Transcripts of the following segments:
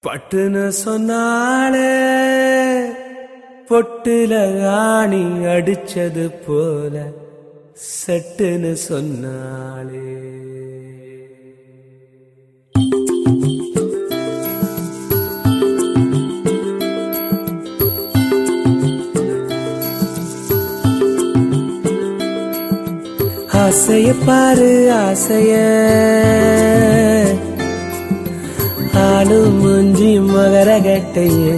பட்டுன்னு சொன்னாலே பொட்டுல ஆணி அடிச்சது போல சட்டுன்னு சொன்னாலே ஆசைய பாரு ஆசைய ஆளு முஞ்சி மகர கட்டைய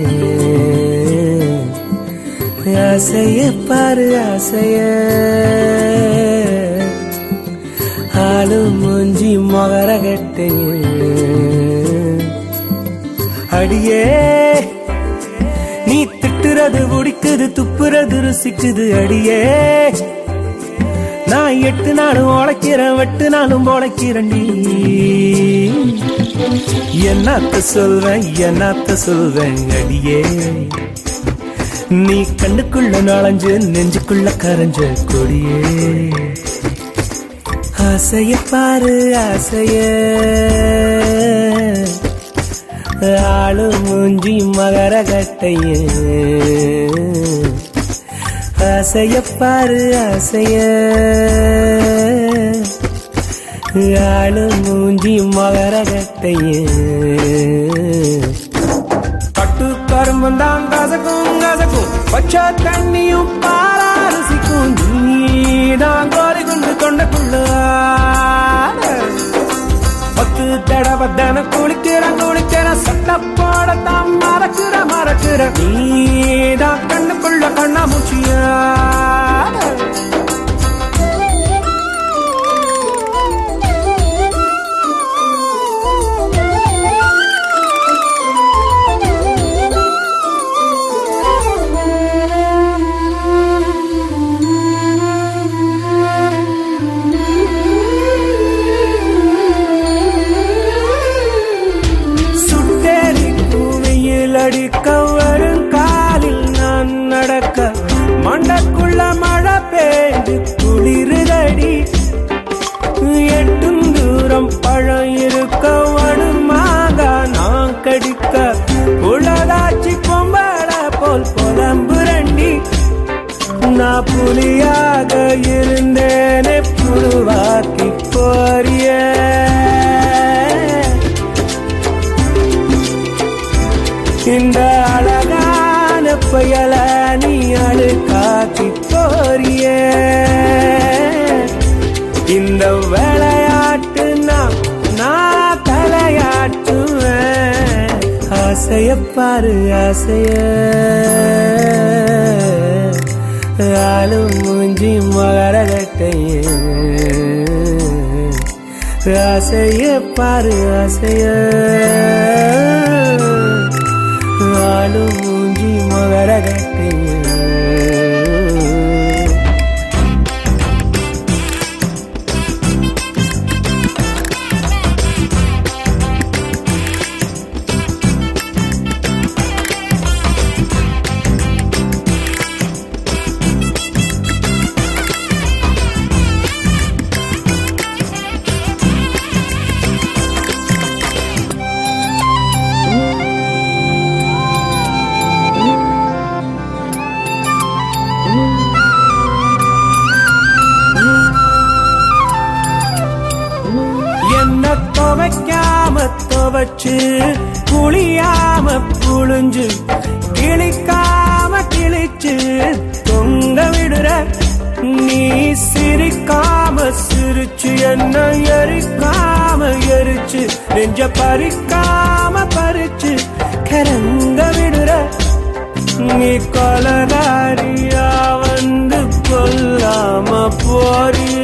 ஆசைய பாரு ஆசைய ஆளு முஞ்சி மகர கட்டைய அடியே நீ திட்டுறது பிடிக்குது துப்புறது ருசிக்குது அடியே நான் எட்டு நாளும் உழைக்கிறேன் வெட்டு நாளும் உழைக்கிறேன்டி என்னத்த சொல்வேன் என்னத்த சொல்வேன் அடியே நீ கண்ணுக்குள்ள நுழைஞ்சு நெஞ்சுக்குள்ள கரைஞ்ச கொடியே ஆசைய பாரு ஆசைய ஆளு மூஞ்சி மகர கட்டைய ஆசைய பாரு ஆசைய ஆளு மூஞ்சி மகர கட்டைய கட்டு கரும்பும் தான் கசக்கும் கசக்கும் பச்சை தண்ணியும் பாலா ருசிக்கும் நீதான் கோரி குண்டு கொண்டக்குள்ள பத்து தடவை தான குளிக்கிற குளிக்கிற சட்ட போடத்தான் மறக்கிற மறக்கிற நீதான் கண்ணுக்குள்ள கண்ணா மூச்சியா சுட்டேரி பூமியில் அடிக்க வரும் காலில் நான் நடக்க மண்டக்குள்ள மழை பெய்து குளிருதடி எட்டும் தூரம் பழம் இருக்க வடுமாக நான் கடிக்க உலகாட்சி பொம்பள போல் புலம்புரண்டி நான் புலியாக இருந்தேனே புழுவாக்கி போறியே இந்த அழகான புயல நீ அழுக்காக்கி போறியே இந்த விளையாட்டு நான் நான் தலையாட்டுவேன் ஆசைய பாரு ஆசைய ஆளு மூஞ்சி மகர கட்டைய ஆசைய பாரு ஆசைய ஆளு மூஞ்சி மகர கட்டைய என்ன துவைக்காம துவைச்சு புளியாம புழிஞ்சு கிளிக்காம கிழிச்சு தொங்க விடுற நீ சிரிக்காம சிரிச்சு என்ன எரிக்காம எரிச்சு நெஞ்ச பறிக்காம பறிச்சு கரங்க விடுற நீ கொலகாரியா வந்து கொல்லாம போறிய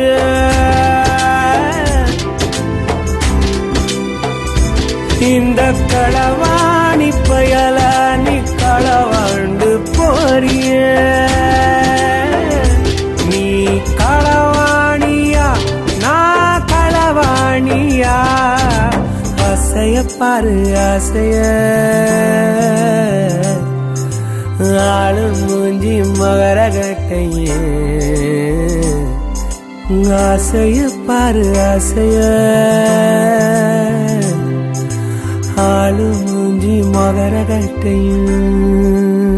இந்த களவாணி பயல நீ களவாண்டு போறிய நீ களவாணியா நான் களவாணியா ஆசைய பாரு ஆசைய ஆளு மூஞ்சி மகர கட்டைய ஆசைய பாரு ஆசைய ஆளு மூஞ்சி மகரகட்டையும்